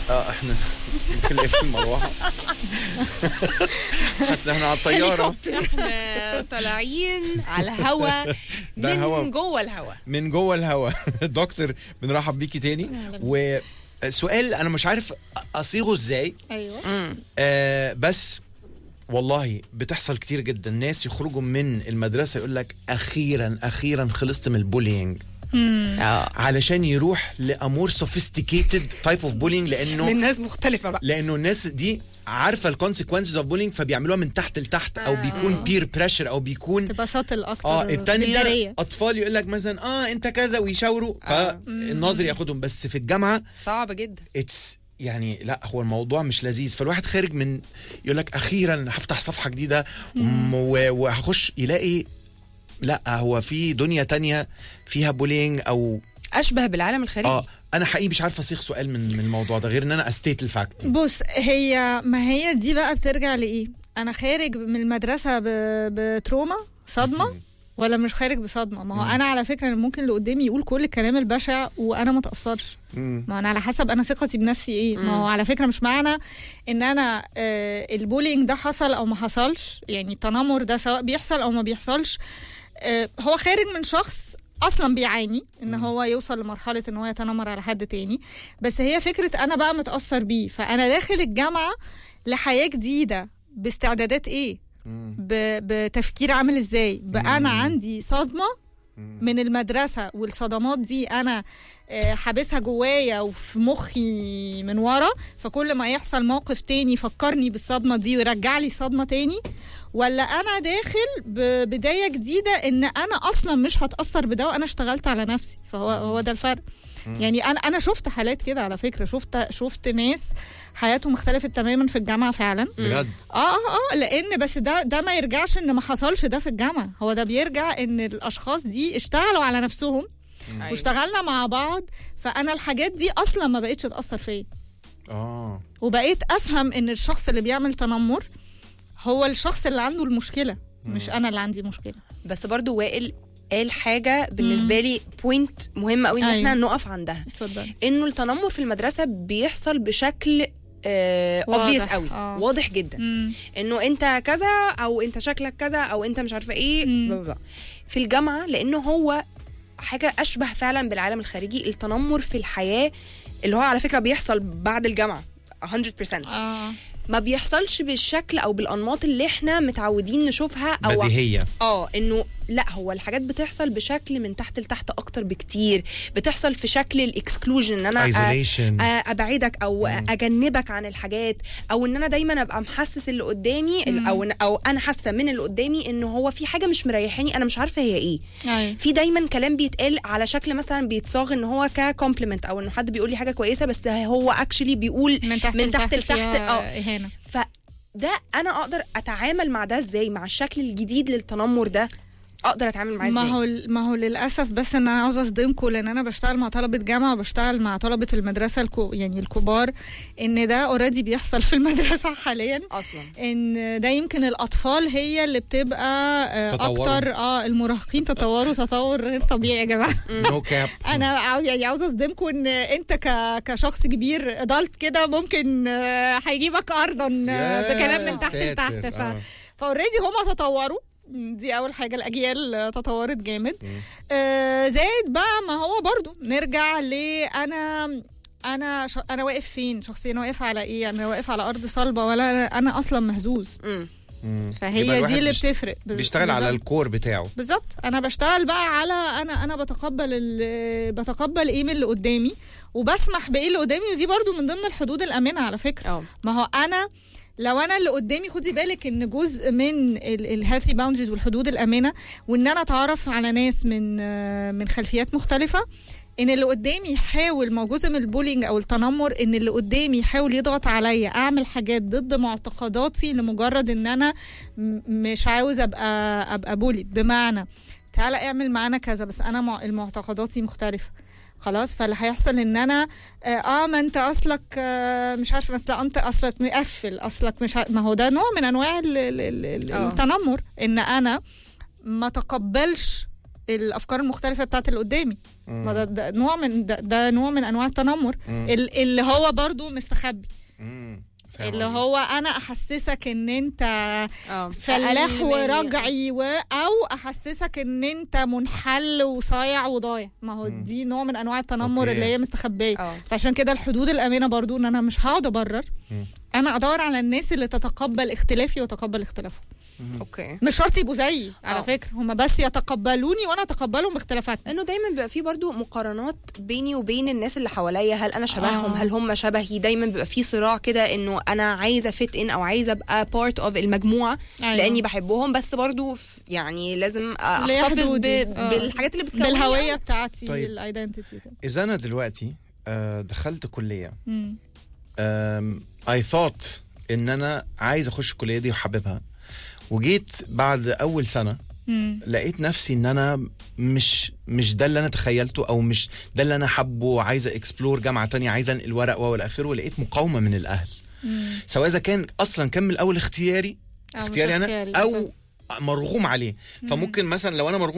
اه احنا ممكن نقفل المروحه حاسس ان احنا على الطياره احنا طالعين على الهوا ده من هوا. جوه الهوا من جوه الهوا دكتور بنرحب بيكي تاني وسؤال انا مش عارف اصيغه ازاي ايوه آه بس والله بتحصل كتير جدا ناس يخرجوا من المدرسه يقول لك اخيرا اخيرا خلصت من البولينج اه علشان يروح لامور سوفيستيكيتد تايب اوف بولينج لانه من ناس مختلفه بقى لانه الناس دي عارفه الكونسيكونسز اوف بولينج فبيعملوها من تحت لتحت او بيكون بير بريشر او بيكون تبقى سطل اكتر اه التانية بالدارية. اطفال يقول لك مثلا اه انت كذا ويشاوروا فالناظر ياخدهم بس في الجامعه صعب جدا اتس يعني لا هو الموضوع مش لذيذ فالواحد خارج من يقول لك اخيرا هفتح صفحه جديده وم- و- وهخش يلاقي لا هو في دنيا تانية فيها بولينج او اشبه بالعالم الخارجي اه انا حقيقي مش عارف اصيغ سؤال من من الموضوع ده غير ان انا استيت الفاكت بص هي ما هي دي بقى بترجع لايه انا خارج من المدرسه ب... بتروما صدمه ولا مش خارج بصدمه ما هو انا على فكره ممكن اللي قدامي يقول كل الكلام البشع وانا ما اتاثرش ما انا على حسب انا ثقتي بنفسي ايه ما هو على فكره مش معنى ان انا آه البولينج ده حصل او ما حصلش يعني التنمر ده سواء بيحصل او ما بيحصلش آه هو خارج من شخص اصلا بيعاني ان هو يوصل لمرحله ان هو يتنمر على حد تاني بس هي فكره انا بقى متاثر بيه فانا داخل الجامعه لحياه جديده باستعدادات ايه ب- بتفكير عامل ازاي بقى انا عندي صدمه من المدرسه والصدمات دي انا آه، حابسها جوايا وفي مخي من ورا فكل ما يحصل موقف تاني يفكرني بالصدمه دي ويرجع لي صدمه تاني ولا انا داخل ببدايه جديده ان انا اصلا مش هتاثر بده وانا اشتغلت على نفسي فهو هو ده الفرق يعني انا انا شفت حالات كده على فكره شفت شفت ناس حياتهم اختلفت تماما في الجامعه فعلا بجد اه اه اه لان بس ده ده ما يرجعش ان ما حصلش ده في الجامعه هو ده بيرجع ان الاشخاص دي اشتغلوا على نفسهم أيوة. واشتغلنا مع بعض فانا الحاجات دي اصلا ما بقتش تاثر فيا اه وبقيت افهم ان الشخص اللي بيعمل تنمر هو الشخص اللي عنده المشكله مش انا اللي عندي مشكله بس برضو وائل قال حاجه بالنسبه لي بوينت مهم قوي ان أيوة. احنا نقف عندها اتفضل انه التنمر في المدرسه بيحصل بشكل آه obvious واضح. قوي آه. واضح جدا انه انت كذا او انت شكلك كذا او انت مش عارفه ايه مم. بلا بلا. في الجامعه لانه هو حاجه اشبه فعلا بالعالم الخارجي التنمر في الحياه اللي هو على فكره بيحصل بعد الجامعه 100% اه ما بيحصلش بالشكل او بالانماط اللي احنا متعودين نشوفها او بديهيه اه انه لا هو الحاجات بتحصل بشكل من تحت لتحت اكتر بكتير بتحصل في شكل الاكسكلوجن ان انا أ- Isolation. أ- ابعدك او اجنبك عن الحاجات او ان انا دايما ابقى محسس اللي قدامي ال- او او انا حاسه من اللي قدامي انه هو في حاجه مش مريحاني انا مش عارفه هي ايه ايوه في دايما كلام بيتقال على شكل مثلا بيتصاغ ان هو ككومبلمنت او انه حد بيقول لي حاجه كويسه بس هو اكشلي بيقول من تحت من تحت لتحت فيها اه اهانه فده انا اقدر اتعامل مع ده ازاي مع الشكل الجديد للتنمر ده اقدر اتعامل معاه ما ازاي هو ما هو للاسف بس ان انا عاوزه اصدمكم لان انا بشتغل مع طلبه جامعه وبشتغل مع طلبه المدرسه الكو يعني الكبار ان ده اوريدي بيحصل في المدرسه حاليا اصلا ان ده يمكن الاطفال هي اللي بتبقى آه، تطوروا. اكتر اه المراهقين تطوروا تطور غير طبيعي يا جماعه نو كاب انا عاو- يعني عاوزه اصدمكم ان انت ك... كشخص كبير ادلت كده ممكن آه، هيجيبك ارضا آه، يا بكلام من تحت ساتر، لتحت ف... آه. فاوريدي هما تطوروا دي اول حاجه الاجيال آه، تطورت جامد آه زائد بقى ما هو برضو نرجع ل انا انا ش... انا واقف فين شخصيا انا واقف على ايه انا واقف على ارض صلبه ولا انا اصلا مهزوز مم. مم. يبقى فهي الواحد دي اللي بيشت- بتفرق بز- بيشتغل على بالظبط. الكور بتاعه بالظبط انا بشتغل بقى على انا انا بتقبل ال- بتقبل ايه من اللي قدامي وبسمح بايه اللي قدامي ودي برضو من ضمن الحدود الامنه على فكره اه ما هو انا لو انا اللي قدامي خدي بالك ان جزء من الهيلثي باوندريز والحدود الامنه وان انا اتعرف على ناس من آه، من خلفيات مختلفه ان اللي قدامي يحاول ما هو جزء من البولينج او التنمر ان اللي قدامي يحاول يضغط عليا اعمل حاجات ضد معتقداتي لمجرد ان انا م- مش عاوز ابقى ابقى بوليد بمعنى تعالى اعمل معانا كذا بس انا مع المعتقداتي مختلفه خلاص فاللي هيحصل ان انا اه آه، ما انت اصلك آه مش عارفه بس لا انت اصلك مقفل اصلك مش عارف ما هو ده نوع من انواع ال- ال- ال- ال- آه. التنمر ان انا ما تقبلش الافكار المختلفه بتاعت اللي قدامي ما ده, ده نوع من ده, ده نوع من انواع التنمر ال- اللي هو برضو مستخبي مم. فاهم اللي قصدي؟ هو انا احسسك ان انت اه فلاح أقل مني. ورجعي و... او احسسك ان انت منحل وصايع وضايع ما هو دي نوع من انواع التنمر أوكي. اللي هي مستخبيه اه فعشان كده الحدود الامنه برضو ان انا مش هقعد ابرر مم. انا ادور على الناس اللي تتقبل اختلافي وتقبل اختلافهم اوكي مش شرط يبقوا زيي على آه. فكره هم بس يتقبلوني وانا اتقبلهم باختلافاتنا انه دايما بيبقى في برضو مقارنات بيني وبين الناس اللي حواليا هل انا شبههم آه. هل هم شبهي دايما بيبقى في صراع كده انه انا عايزه فيت ان او عايزه ابقى بارت اوف المجموعه أيوة. لاني بحبهم بس برضو ف- يعني لازم ليا احتفظ حدودي. ب... آه. بالحاجات اللي بتكوني بالهويه بتاعتي طيب. الايدنتيتي اذا انا دلوقتي آه، دخلت كليه اي ثوت ان انا عايز اخش الكليه دي وحاببها وجيت بعد اول سنه لقيت نفسي ان انا مش مش ده اللي انا تخيلته او مش ده اللي انا حابه عايزه اكسبلور جامعه تانية عايزه انقل ورق والى اخره ولقيت مقاومه من الاهل سواء اذا كان اصلا كان من الاول اختياري أو مش اختياري انا اختياري، او بالظبط. مرغوم عليه فممكن مثلا لو انا مرغوم